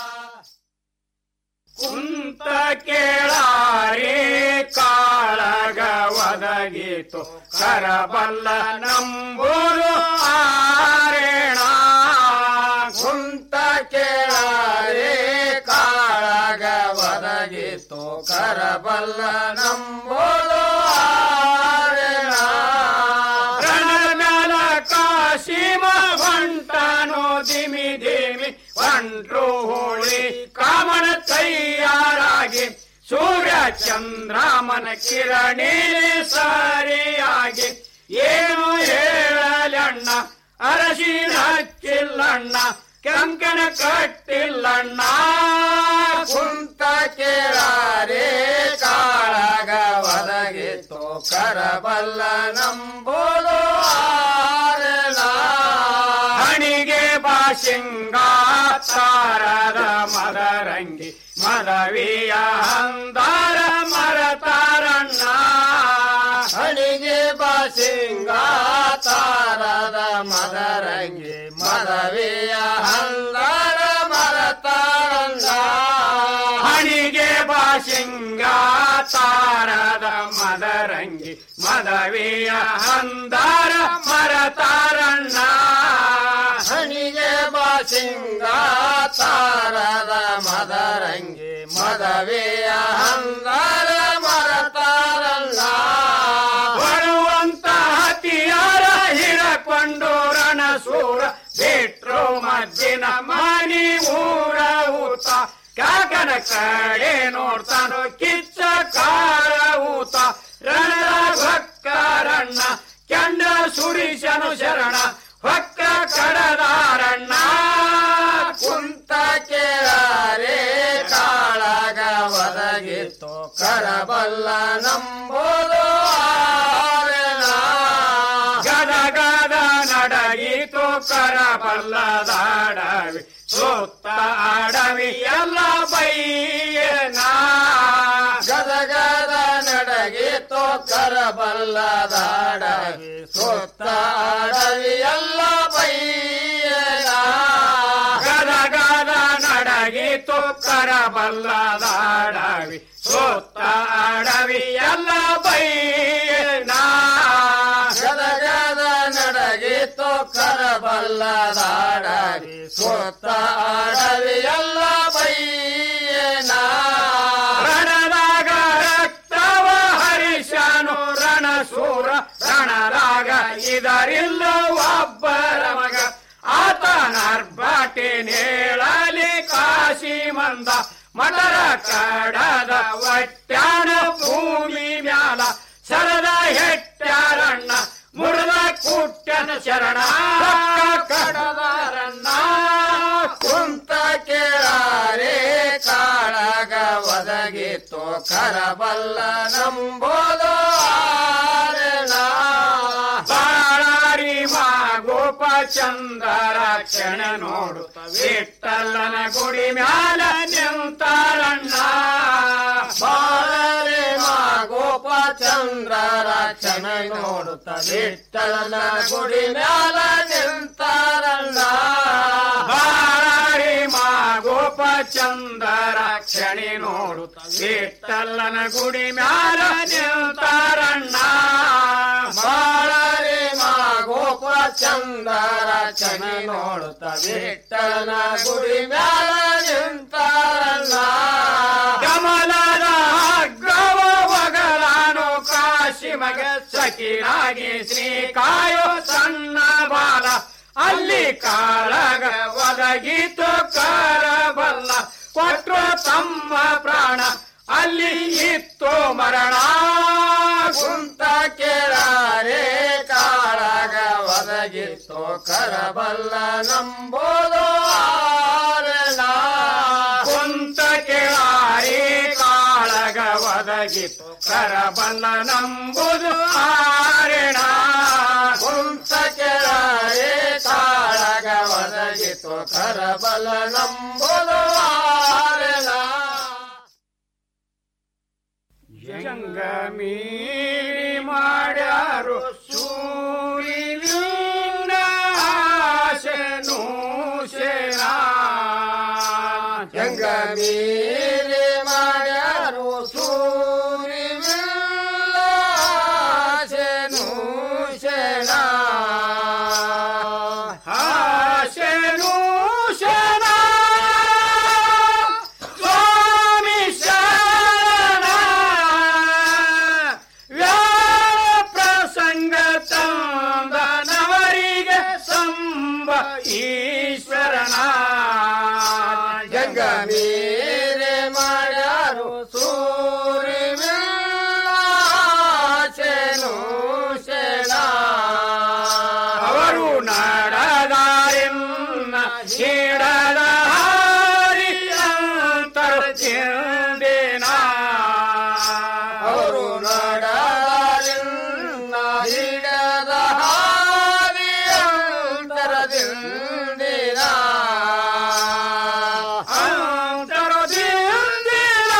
ಕುಂತ ಕೇಳಾರೆ ಕಾಳಗ ಒದಗಿತು ಕರಬಲ್ಲ ನಂಬೂರು ಆರೇಣ ಕುಂತ ಕೇಳಾರೆ ಕಾಳಗ ಒದಗಿತು ಕರಬಲ್ಲ ನಂಬೂರು ಆರೇಣ ರಣದ ಮ್ಯಾಲ ಕಾಳ ಕಾಶಿಮ ಹೊಂಟಾನೋ ದಿಮಿ ದಿಮಿ ಹೊಂಟ್ರು ಹೋಳಿ ಕಾಮನ ತಯ್ಯಾರಾಗಿ ಸೂರ್ಯ ಚಂದ್ರಮನ ಕಿರಣಿ ಸರಿಯಾಗಿ ಏನು ಹೇಳಲಣ್ಣ ಅರಶಿನ ಹಚ್ಚಿಲ್ಲಣ್ಣ ಕಂಕಣ ಕಟ್ಟಿಲ್ಲಣ್ಣ ಕುಂತ ಕೇಳಾರೆ ಕಾಳಗ ಒದಗಿತ್ತು ಕರಬಲ್ಲ ನಂಬೋದು ಹಣಿಗೆ ಬಾಶಿಂಗ ತಾರದ ಮದರಂಗಿ ಮದವಿಯ ಹಂದಾರ ಮರತಾರಣ್ಣ ಹಣಿಗೆ ಬಾಶಿಂಗ ತಾರದ ಮದರಂಗಿ ಮದವಿಯ ಹಂದಾರ ಮರತಾರಣ್ಣ ಹಣಿಗೆ ಬಾಶಿಂಗ ತಾರದ ಮದರಂಗಿ ಮದವಿಯ ಹಂದಾರ ಮರತಾರಣ್ಣ ಹಣಿಗೆ ಬಾಸಿಂಗ ತಾರದ ಮದರಂಗಿ ಮದವಿಯ ಹಂದಾರ ಮರತಾರಲ್ಲ ಬರುವಂತ ಹತಿಯಾರ ಹಿಡಕೊಂಡು ರಣಸೂರ ಬಿಟ್ರು ಮದ್ದಿನ ಮನಿ ಊರ ಊತ ಕಾಕನ ಕಡೆ ನೋಡ್ತಾನೋ ಕಿಚ್ಚ ಕಾರ ಊತ ರಣದ ಭಕ್ಕರಣ್ಣ ಕೆಂಡ ಸುರೀಶನು ಶರಣ ಹೊಕ್ಕ ಕಡದಾರಣ್ಣ ಕುಂತ ಕೇಳಾರೆ ಕಾಳಗ ಒದಗಿತ್ತು ಕರಬಲ್ಲ ನಂಬೋದು ಗದ ಗದ ನಡಗಿತು ಕರಬಲ್ಲದಾಡವಿ ಸುತ್ತ ಅಡವಿ ಎಲ್ಲ ಬೈಯನ ಗದ ಗದ ನಡಗಿತು ಕರಬಲ್ಲದಾಡವಿ ಸುತ್ತ ಅಡವಿ ಎಲ್ಲ ಬೈಯನ ಗದ ಗದ ನಡಗಿತು ಕರಬಲ್ಲದಾಡವಿ ಸುತ್ತ ಅಡವಿ ಎಲ್ಲ ಬೈಯನ ಗದ ಗದ ನಡಗಿತು ಕರಬಲ್ಲದಾಡವಿ ಸುತ್ತ ಅಡವಿ ಎಲ್ಲ ಬೈಯನ ರಣದಾಗ ರಕ್ತವ ಹರಿಶನು ರಣಸೂರ ರಣರಾಗ ಇದರಿಲ್ಲ ಒಬ್ಬರ ಮಗ ಆತನ ಅರ್ಬಾಟಿ ನೇಳಲಿ ಕಾಶಿ ಮಂದ ಮಟರ ಕಡದ ಒಟ್ಟಾನ ಭೂಮಿ ಮ್ಯಾಲ ಸರದ ಹೆಟ್ಟಾರಣ್ಣ ಮುರದ ಕುಟ್ಟನ ಶರಣ ಕಡದಾರಣ್ಣ ಕುಂತ ಕೇಳಾರೆ ಕಾಳಗ ಒದಗಿತ್ತು ಕರಬಲ್ಲ ನಂಬೋದು ಬಾಳಾರಿ ಮಾ ಗೋಪ ಚಂದರ ಕ್ಷಣ ನೋಡು ವಿಠಲ್ಲನ ಗುಡಿ ಮ್ಯಾಲ ನಿಂತಾರಣ್ಣ ಬಾಳಾರಿ ಮಾ ಗೋಪ ಚಂದ್ರರ ಕ್ಷಣ ನೋಡುತ್ತ ವಿಠಲನ ಗುಡಿ ಮ್ಯಾಲ ನಿಂತಾರಣ್ಣ ಬಾಳಾರಿ ಮಾ ಗೋಪ ಚಂದರ ಕ್ಷಣಿ ನೋಡುತ್ತ ವಿಠಲ್ಲನ ಗುಡಿ ಮ್ಯಾಲ ನಿಂತಾರಣ್ಣ ಬಾಳಾರಿ ಮಾ ಗೋಪ ಚಂದರ ಕ್ಷಣಿ ನೋಡುತ್ತ ವಿಠಲನ ಗುಡಿ ಮ್ಯಾಲ ನಿಂತಾರಣ್ಣ ಕಮಲದ ಹಗ್ಗವ ಒಗಲಾನು ಕಾಶಿ ಮಗ ಸಖಿನಾಗಿ ಶ್ರೀ ಕಾಯೋ ಸಣ್ಣ ಬಾಲ ಅಲ್ಲಿ ಕಾಳಗ ಒದಗಿತು ಕರಬಲ್ಲ ಕೊಟ್ರು ತಮ್ಮ ಪ್ರಾಣ ಅಲ್ಲಿ ಇತ್ತು ಮರಣ ಕುಂತ ಕೇಳಾರೆ ಕಾಳಗ ಒದಗಿತ್ತು ಕರಬಲ್ಲ ನಂಬೋದು ಆರಣ ಕುಂತ ಕೇಳಾರೆ ಕಾಳಗ ಒದಗಿತ್ತು ಕರಬಲ್ಲ ನಂಬುದು ಆರಣ ಕುಂತ ಕೇಳಾರೆ ಕಾಳಗ ಒದಗಿತ್ತು ಕರಬಲ ನಂಬುದು ಆರಣ ಜಂಗಮೀರಿ ಮಾಡ್ಯಾರು ಸೂರಿನ ಆಶೆನೂ ಶೇನ ಜಂಗಮೀರಿ ಮಾಡ್ಯಾರು ಸೂರಿನ ಆಶೆನೂ ಶೇನ ಆಶೆನೂ ಶೇನ ಸ್ವಾಮಿ ಶರಣ ವ್ಯಾ ಈಶ್ವರನ ಜಂಗಮೀರೆ ಮಾಡ್ಯಾರು ಸೂರ್ಯನು ಶೇಣ ಅವರು ನಡದಾರೆನ್ನ ಹಿಡದ ಹಾರಿ ಅಂತರ ಚಿಂದಿನ ಅವರು ನಡದಾರೆನ್ನ ಹಿಡದ ಹಾರಿ ಅಂತರ ದಿಂದಿನ ಅಂತರ ದಿಂದಿನ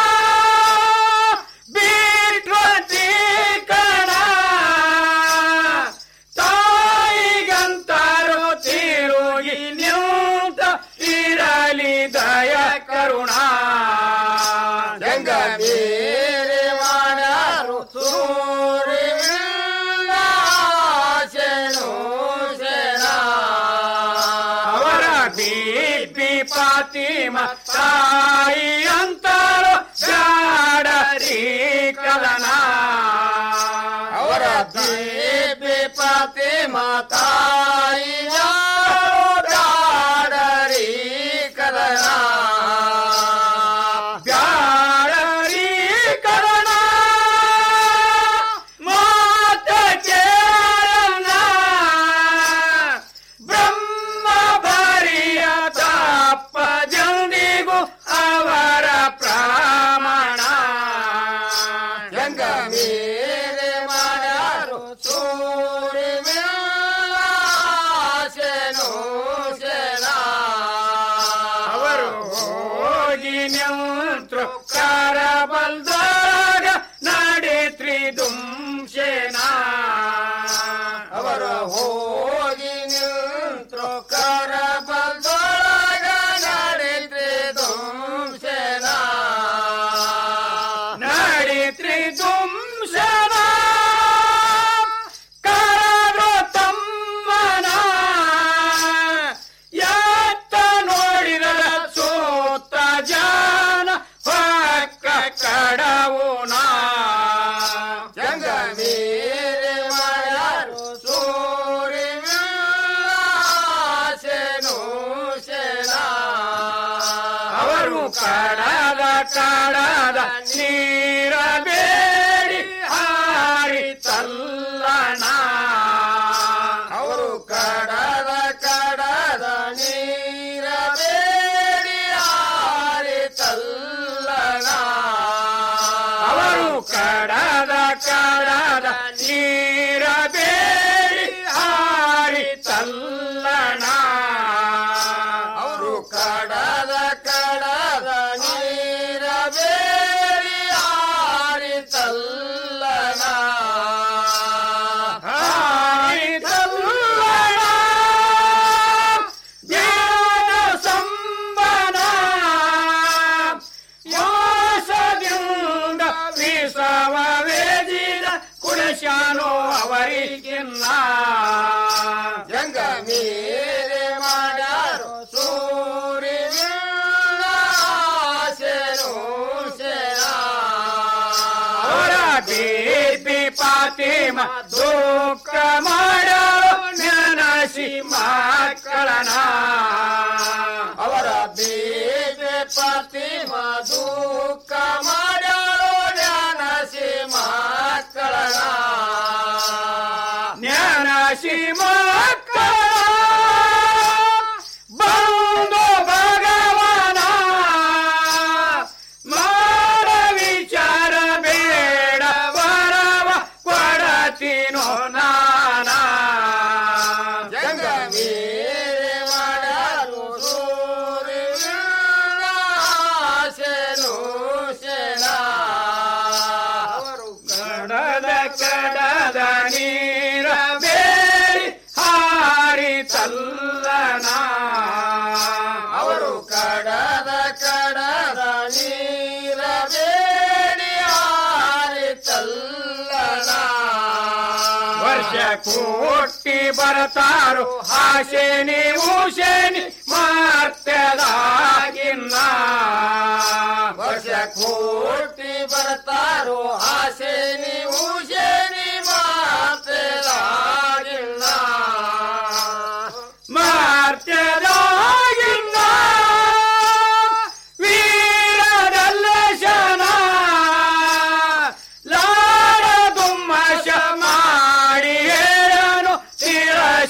ಬಿಟ್ವತಿ ಕಣ ತಾಯಿಗಂತಾರೋ ತಿರುಗಿ ನಿಂತ ಇರಲಿ ದಯ ಕರುಣ ಜಂಗಮೀರೆ ಮಾಡ್ಯಾರು ಸೂರ್ಯನು ಶೇಣ ಅವರ ಬೀಪಿ ಪಾತಿಮ ತಾಯಿ ಅಂತಾರೋ ಜಾಡರಿ ಕಲನ ಅವರ ಬೀಪಿ ಪಾತಿಮ ತಾಯಿ ಜಾಡರಿ ಕಲನ ಬ್ಯಾಡರಿ ಕಲನ ಮಾತ ಕೇಳನ ಬ್ರಹ್ಮ ಬರಿಯ ತಪ್ಪ ಜಂದಿಗೂ ಅವರ ಪ್ರಮಾಣ ಜಂಗಮೀರೆ ಮಾಡ್ಯಾರು ಸೂರ್ಯನು ಶೇಣ ಅವರು ಹೋಗಿ ನಿಂತ್ರು ಕರಬಲ್ದಾಗ ನಡೆತ್ರಿ ದುಂಶೇನ ಅವರು ಹೋಗಿ ನಿಂತ್ರು ಕರಬಲ್ದಾಗ ನಡೆತ್ರಿ ದುಂಶೇನ ನಡೆತ್ರಿ ದುಂಶನ ಕರಡು ತಮ್ಮನ ಎತ್ತ ನೋಡಿದರ ಸೋತ ಜಾನ ಪಕ್ಕ ಕಡವುನ ಜಂಗಮೀರೆ ಮಾಡ್ಯಾರು ಸೂರ್ಯನು ಶೇಣ ಅವರು ಕಡದ ಕಡದ ನೀರ ಬೇಡಿ ಹಾರಿ ತಲ್ಲಣ ಅವರು ಕಡದ ಕಡದ ನೀರ ಬೇಡಿ ಹಾರಿ ತಲ್ಲಣ ಅವರು ಕಡದ ಕಡದ ನೀರ ಬೇಡಿ ಹಾರಿ ತಲ್ಲಣ ಅವರು ಕಡದ ಕಡದ ನೀರ ಬೇಡಿ ಹಾರಿ ತಲ್ಲಣ ಹಾರಿ ತಲ್ಲಣ ಜ್ಞಾನ ಸಂಬನ ಮೋಸದಿಂದ ವಿಸವ ವೇದಿದ ಕುಡಶಾನೋ ಅವರಿಗಿನ್ನ ಜಂಗಮೀರೆ ಮಾಡ್ಯಾರು ಸೂರ್ಯನು ಶೇಣ ಅವರ ಬೀಪಿ ಪಾತಿಮ ದುಃಖ ಮಾಡ್ಯಾರು ನೆನಸಿ ಮಕ್ಕಳನ ಅವರ ಬೀಪಿ ಪಾತಿಮ ದುಃಖ ಮಾಡ್ಯಾರು ನೆನಸಿ ಮಕ್ಕಳನ ಜ್ಞಾನಸಿ ಮಕ್ಕಳ ಬಂದು ಭಗವನ ಮಾಡ ವಿಚಾರ ಬೇಡ ವರವ ಕೊಡತೀನೋ ನಾನ ಜಂಗಮೀರೆ ಮಾಡ್ಯಾರು ಸೂರ್ಯನು ಶೇಣ ಅವರು ಕಡದ ಕಡದ ನೀರ ಬೇಡಿ ಹಾರಿ ತಲ್ಲಣ ಅವರು ಕಡದ ಕಡದ ನೀರ ಬೇಡಿ ಹಾರಿ ತಲ್ಲಣ ವರ್ಷ ಕೋಟಿ ಬರ್ತಾರೋ ಆಸೆ ನೀವು ಶನಿ ಮಾರ್ತದಾಗಿನ್ನ ವರ್ಷ ಕೋಟಿ ಬರ್ತಾರೋ ಆಸೆ ನೀವು ಶನಿ ಮಾರ್ತದಾಗಿನ್ನ ಮಾ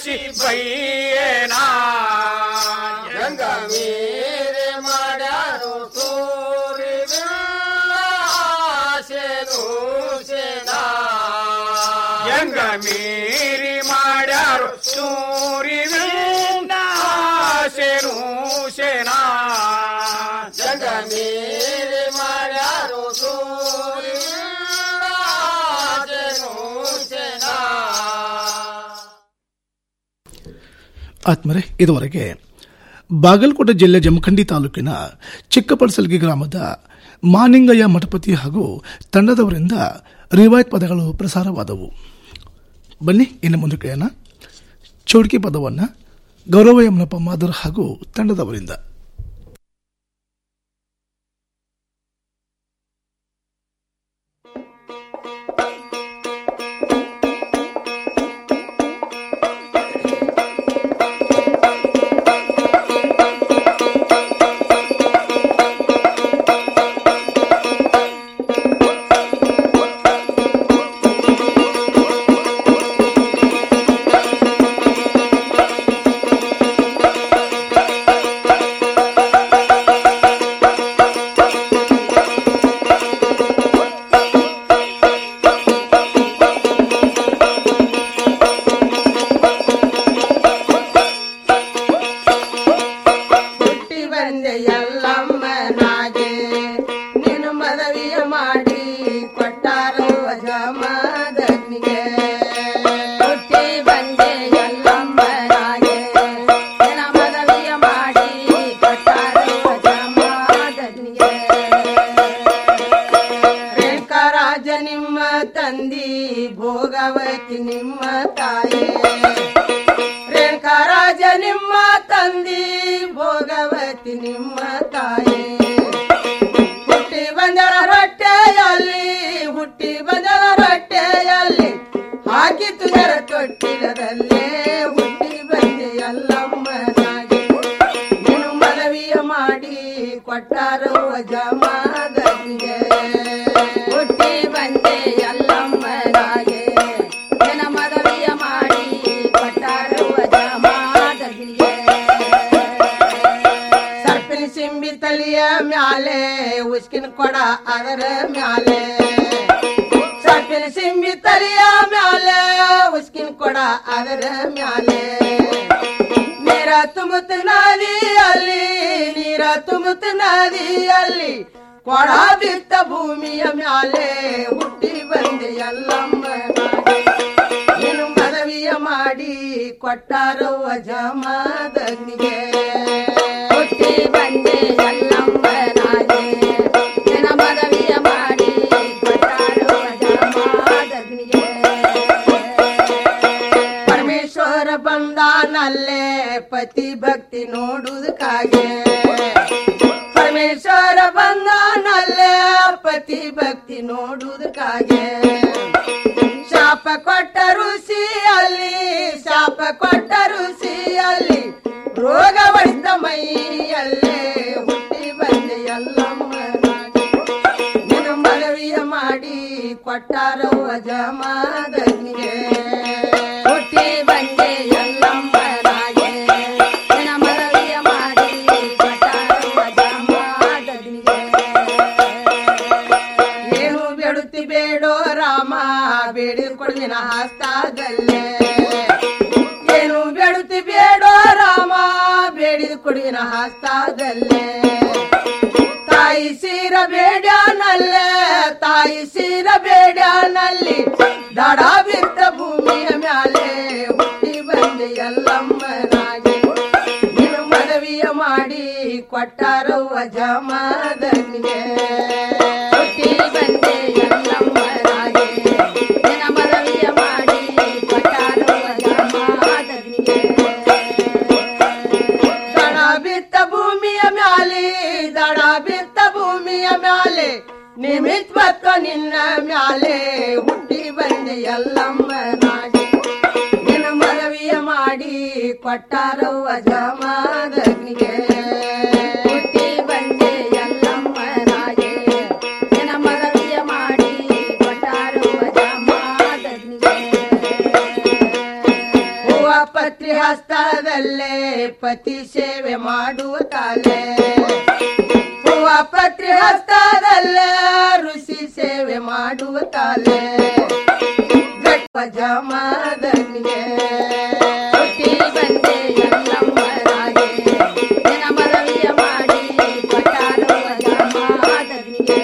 ಆಶಿ ಬೈಯೇನ ಹೆಂಗ ಮೀರಿ ಮಾಡ್ಯಾರು ತೋರಿವಿಲ್ಲ ಆಸೆನು ಸೇನ ಹೆಂಗ ಮೀರಿ ಮಾಡ್ಯಾರು ತೋರಿವಿಲ್ಲ ಆಸೆನು ಸೇನ ಹೆಂಗ ಮೀರಿ ಮಾಡ್ಯಾರು ತೋರಿವಿಲ್ಲ ಆಸೆನು ಸೇನ ಆತ್ಮರೆ ಇದುವರೆಗೆ ಬಾಗಲಕೋಟೆ ಜಿಲ್ಲೆ ಜಮಖಂಡಿ ತಾಲೂಕಿನ ಚಿಕ್ಕಪಡಸಲ್ಗಿ ಗ್ರಾಮದ ಮಾನಿಂಗಯ್ಯ ಮಠಪತಿ ಹಾಗೂ ತಂಡದವರಿಂದ ರಿವಾಯತ್ ಪದಗಳು ಪ್ರಸಾರವಾದವು ಬನ್ನಿ ಇನ್ನು ಮುಂದೆ ಕೇಳೋಣ ಚೌಡ್ಕಿ ಪದವನ್ನು ಗೌರವ ಯಮನಪ್ಪ ಮಾದರ್ ಹಾಗೂ ತಂಡದವರಿಂದ ಹುಟ್ಟಿ ಬಂದೆ ಎಲ್ಲಮ್ಮನಾಗೆ ನೀನು ಮದವಿಯ ಮಾಡಿ ಕೊಟ್ಟಾರೋ ಜಮದಗ್ನಿಗೆ ಹುಟ್ಟಿ ಬಂದೆ ಎಲ್ಲಮ್ಮನಾಗೆ ನಿನ್ನ ಮದವಿಯ ಮಾಡಿ ಕೊಟ್ಟಾರೋ ಜಮದಗ್ನಿಗೆ ರೇಖಾರಾಜ ನಿಮ್ಮ ತಂದಿ ಭೋಗವತಿ ನಿಮ್ಮ ತಾಯಿ ರೇಣುಕರಾಜ ನಿಮ್ಮ ತಂದಿ ಭೋಗವತಿ ನಿಮ್ಮ ತಾಯಿ ಹುಟ್ಟಿ ಬಂದರ ರೊಟ್ಟೆಯಲ್ಲಿ ಹುಟ್ಟಿ ಬಂದರ ರೊಟ್ಟೆಯಲ್ಲಿ ಹಾಕಿತು ನೆರ ತೊಟ್ಟಿಲದಲ್ಲೇ ಹುಟ್ಟಿ ಬಂದೆ ಎಲ್ಲಮ್ಮನಾಗಿ ನೀನು ಮನವಿಯ ಮಾಡಿ ಕೊಟ್ಟಾರೋ ಜಮಾದನಿಗೆ ಹುಟ್ಟಿ ಬಂದೆ ಎಲ್ಲಮ್ಮನಾಗೆ ನಿನ್ನ ಮನವಿಯ ಮಾಡಿ ಕೊಟ್ಟಾರೋ ಜಮಾದನಿಗೆ ಸರ್ಪಿನ ಸಿಂಬಿ ತಲಿಯ ಮ್ಯಾಲೆ ಉಸ್ಕಿನ ಕೊಡ ಅದರ ಮ್ಯಾಲೆ ಸರ್ಪಿನ ಸಿಂಬಿ ತಲಿಯ ಮ್ಯಾಲೆ ಉಸ್ಕಿನ ಕೊಡ ಅದರ ಮ್ಯಾಲೆ ನೀರ ತುಂಬುತ್ತ ನದಿಯಲ್ಲಿ ನೀರ ತುಂಬುತ್ತ ನದಿಯಲ್ಲಿ ಕೊಡ ಬಿತ್ತ ಭೂಮಿಯ ಮ್ಯಾಲೆ ಹುಟ್ಟಿ ಬಂದೆ ಎಲ್ಲಮ್ಮ ನೀನು ಮನವಿಯ ಮಾಡಿ ಕೊಟ್ಟಾರೋ ಜಮಾದನಿಗೆ ಹುಟ್ಟಿ ಬಂದೆ ಎಲ್ಲಮ್ಮನಾಗೆ ನಿನ್ನ ಮನವಿಯ ಮಾಡಿ ಕೊಟ್ಟಾರೋ ಜಮಾದನಿಗೆ ಪರಮೇಶ್ವರ ಬಂದಾನಲ್ಲೇ ಪತಿ ಭಕ್ತಿ ನೋಡುವುದಕ್ಕಾಗೆ ಪರಮೇಶ್ವರ ಬಂದಾನಲ್ಲೇ ಪತಿ ಭಕ್ತಿ ನೋಡುವುದಕ್ಕಾಗೆ ಶಾಪ ಕೊಟ್ಟ ಋಷಿಯಲ್ಲಿ ಶಾಪ ಕೊಟ್ಟ ಋಷಿಯಲ್ಲಿ ರೋಗ ಹೊಡೆದ ಮೈಯಲ್ಲೇ ಹುಟ್ಟಿ ಬಂದೆ ಎಲ್ಲಮ್ಮನಾಗಿ ನಿನ್ನ ಮನವಿಯ ಮಾಡಿ ಕೊಟ್ಟಾರೋ ಜಮಾದನಿಗೆ ಹುಟ್ಟಿ ಬಂದೆ ಎಲ್ಲಮ್ಮನಾಗೆ ನಿನ್ನ ಮನವಿಯ ಮಾಡಿ ಕೊಟ್ಟಾರೋ ಜಮಾದನಿಗೆ ಏನು ಬೇಡುತ್ತಿ ಬೇಡೋ ರಾಮ ಬೇಡಿದ ಕೊಡ್ದಿನ ಹಸ್ತಾದಲ್ಲೇ ಏನು ಬೇಡುತ್ತಿ ಬೇಡೋ ರಾಮ ಬೇಡಿದ ಕೊಡಿನ ಹಸ್ತಾದಲ್ಲೇ ತಾಯಿ ಸೀರ ಬೇಡ್ಯಾನಲ್ಲೇ ತಾಯಿ ಸೀರ ಬೇಡ್ಯಾನಲ್ಲಿ ದಡ ಬಿದ್ದ ಭೂಮಿಯ ಮ್ಯಾಲೆ ಹುಟ್ಟಿ ಬಂದೆ ಎಲ್ಲಮ್ಮನಾಗಿ ನೀನು ಮನವಿಯ ಮಾಡಿ ಕೊಟ್ಟಾರೋ ಜಮಾದನಿಗೆ ಹುಟ್ಟಿ ಬಂದೆ ಎಲ್ಲಮ್ಮನಾಗೆ ನಿನ್ನ ಮನವಿಯ ಮಾಡಿ ಕೊಟ್ಟಾರೋ ಜಮಾದನಿಗೆ ದಡ ಬಿತ್ತ ಭೂಮಿಯ ಮ್ಯಾಲೆ ದಡ ಬಿತ್ತ ಭೂಮಿಯ ಮ್ಯಾಲೆ ನಿಮಿತ್ ಮತ್ತ ನಿನ್ನ ಮ್ಯಾಲೆ ಹುಟ್ಟಿ ಬಂದೆ ಎಲ್ಲಮ್ಮನಾಗಿ ನಿನ್ನ ಮನವಿಯ ಮಾಡಿ ಕೊಟ್ಟಾರೋ ಜಮಾದನಿಗೆ ಹುಟ್ಟಿ ಬಂದೆ ಎಲ್ಲಮ್ಮನಾಗೆ ನಿನ್ನ ಮನವಿಯ ಮಾಡಿ ಕೊಟ್ಟಾರೋ ಜಮಾದನಿಗೆ ಹೂವ ಪತ್ರಿ ಪತ್ರಿ ಹಸ್ತದಲ್ಲೇ ಪತಿ ಸೇವೆ ಮಾಡುವ ತಾಲೆ ಹೂವ ಪತ್ರಿ ಹಸ್ತದಲ್ಲೇ ಋಷಿ ಸೇವೆ ಮಾಡುವ ತಾಲೆ ಗಟ್ಟ ಜಮಾದನಿಗೆ ಹುಟ್ಟಿ ಬಂದೆ ಎಲ್ಲಮ್ಮರಾಗೆ ನಿನ್ನ ಮನವಿಯ ಮಾಡಿ ಪಟಾರುವ ಜಮಾದನಿಗೆ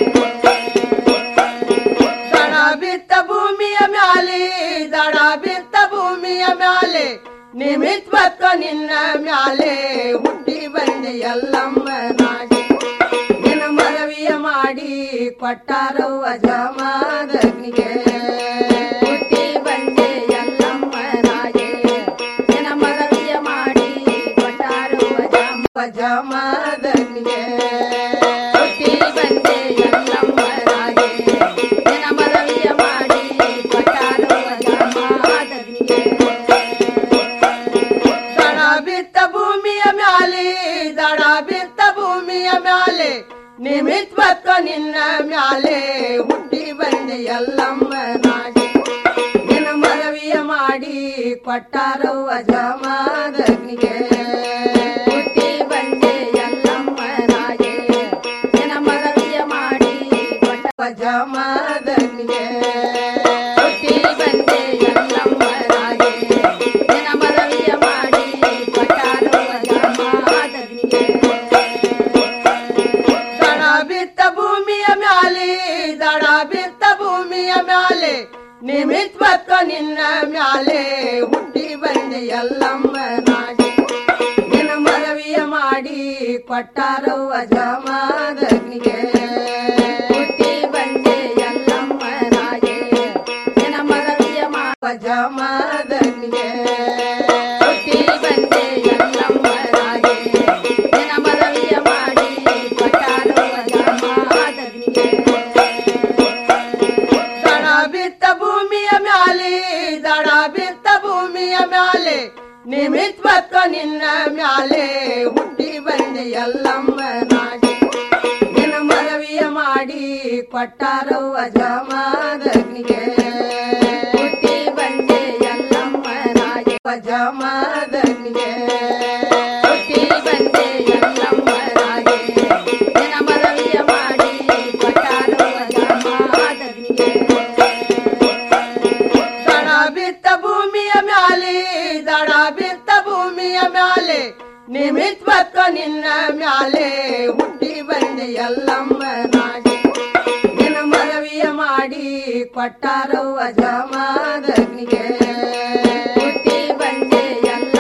ದಡ ಬಿತ್ತ ಭೂಮಿಯ ಮ್ಯಾಲೆ ದಡ ಬಿತ್ತ ಭೂಮಿಯ ಮ್ಯಾಲೆ ನಿಮಿತ್ ಬತ್ತ ನಿನ್ನ ಮ್ಯಾಲೆ ಹುಟ್ಟಿ ಬಂದೆ ಎಲ್ಲಮ್ಮನಾಗಿ ನಿನ್ನ ಮನವಿಯ ಮಾಡಿ ಕೊಟ್ಟಾರವ್ವ ಜಮಾದಗ್ನಿಗೆ ಹುಟ್ಟಿ ಬಂದೆ ಎಲ್ಲಮ್ಮನಾಗೆ ನಿನ್ನ ಮನವಿಯ ಮಾಡಿ ಕೊಟ್ಟಾರವ್ವ ಜಮ ಜಮಾದಗ್ನಿಗೆ ಹುಟ್ಟಿ ಬಂದೆ ಎಲ್ಲಮ್ಮನಾಗೆ ನಿನ್ನ ಮನವಿಯ ಮಾಡಿ ಕೊಟ್ಟಾರವ್ವ ಜಮಾದಗ್ನಿಗೆ ದಡ ಬಿತ್ತ ಭೂಮಿಯ ಮ್ಯಾಲೆ ದಡ ಬಿತ್ತ ಭೂಮಿಯ ಮ್ಯಾಲೆ ನಿಮಿತ್ ಬತ್ತ ನಿನ್ನ ಮ್ಯಾಲೆ ಹುಟ್ಟಿ ಬಂದೆ ಎಲ್ಲಮ್ಮನಾಗಿ ನಿನ್ನ ಮನವಿಯ ಮಾಡಿ ಕೊಟ್ಟಾರವ್ವ ಜಮಾದಗ್ನಿಗೆ ಹುಟ್ಟಿ ಬಂದೆ ಎಲ್ಲಮ್ಮನಾಗೆ ನಿನ್ನ ಮನವಿಯ ಮಾಡಿ ಕೊಟ್ಟ ಜಮಾದಗ್ನಿಗೆ ಹುಟ್ಟಿ ಬಂದೆ ಎಲ್ಲಮ್ಮನಾಗೆ ನಿನ್ನ ಮನವಿಯ ಮಾಡಿ ಕೊಟ್ಟಾರವ್ವ ಜಮಾದಗ್ನಿಗೆ ದಡ ಬಿತ್ತ ಭೂಮಿಯ ಮ್ಯಾಲೆ ದಡ ಬಿತ್ತ ಭೂಮಿಯ ಮ್ಯಾಲೆ ನಿಮಿತ್ ಬತ್ತ ನಿನ್ನ ಮ್ಯಾಲೆ ಹುಟ್ಟಿ ಬಂದೆ ಎಲ್ಲಮ್ಮನಾಗಿ ನಿನ್ನ ಮನವಿಯ ಮಾಡಿ ಕೊಟ್ಟಾರವ್ವ ಜಮಾದಗ್ನಿಗೆ ಹುಟ್ಟಿ ಬಂದೆ ಎಲ್ಲಮ್ಮನಾಗೆ ನಿನ್ನ ಮನವಿಯ ಮಾಡುವ ಜಮಾದಗ್ನಿಗೆ ಹುಟ್ಟಿ ಬಂದೆ ಎಲ್ಲಮ್ಮನಾಗೆ ನಿನ್ನ ಮನವಿಯ ಮಾಡಿ ಕೊಟ್ಟಾರವ್ವ ಜಮಾದಗ್ನಿಗೆ ದಡ ಬಿತ್ತ ಭೂಮಿಯ ಮ್ಯಾಲೆ ದಡ ಬಿತ್ತ ಭೂಮಿಯ ಮ್ಯಾಲೆ ನಿಮಿತ್ ಬತ್ತ ನಿನ್ನ ಮ್ಯಾಲೆ ಹುಟ್ಟಿ ಬಂದೆ ಎಲ್ಲಮ್ಮನಾಗಿ ನಿನ್ನ ಮನವಿಯ ಮಾಡಿ ಕೊಟ್ಟಾರವ್ವ ಜಮಾದಗ್ನಿಗೆ ಹುಟ್ಟಿ ಬಂದೆ ಎಲ್ಲಮ್ಮನಾಗಿ ಜಮಾದಗ್ನಿಗೆ ಹುಟ್ಟಿ ಬಂದೆ ಎಲ್ಲಮ್ಮನಾಗಿ ನಿನ್ನ ಮನವಿಯ ಮಾಡಿ ಕೊಟ್ಟಾರವ್ವ ಜಮಾದಗ್ನಿಗೆ ದಡ ಬಿತ್ತ ಭೂಮಿಯ ಮ್ಯಾಲೆ ದಡ ಬಿತ್ತ ಭೂಮಿಯ ಮ್ಯಾಲೆ ನಿಮಿತ್ ಬತ್ತ ನಿನ್ನ ಮ್ಯಾಲೆ ಹುಟ್ಟಿ ಬಂದೆ ಎಲ್ಲಮ್ಮನಾಗಿ ನಿನ್ನ ಮನವಿಯ ಮಾಡಿ ಕೊಟ್ಟಾರವ್ವ ಜಮಾದಗ್ನಿಗೆ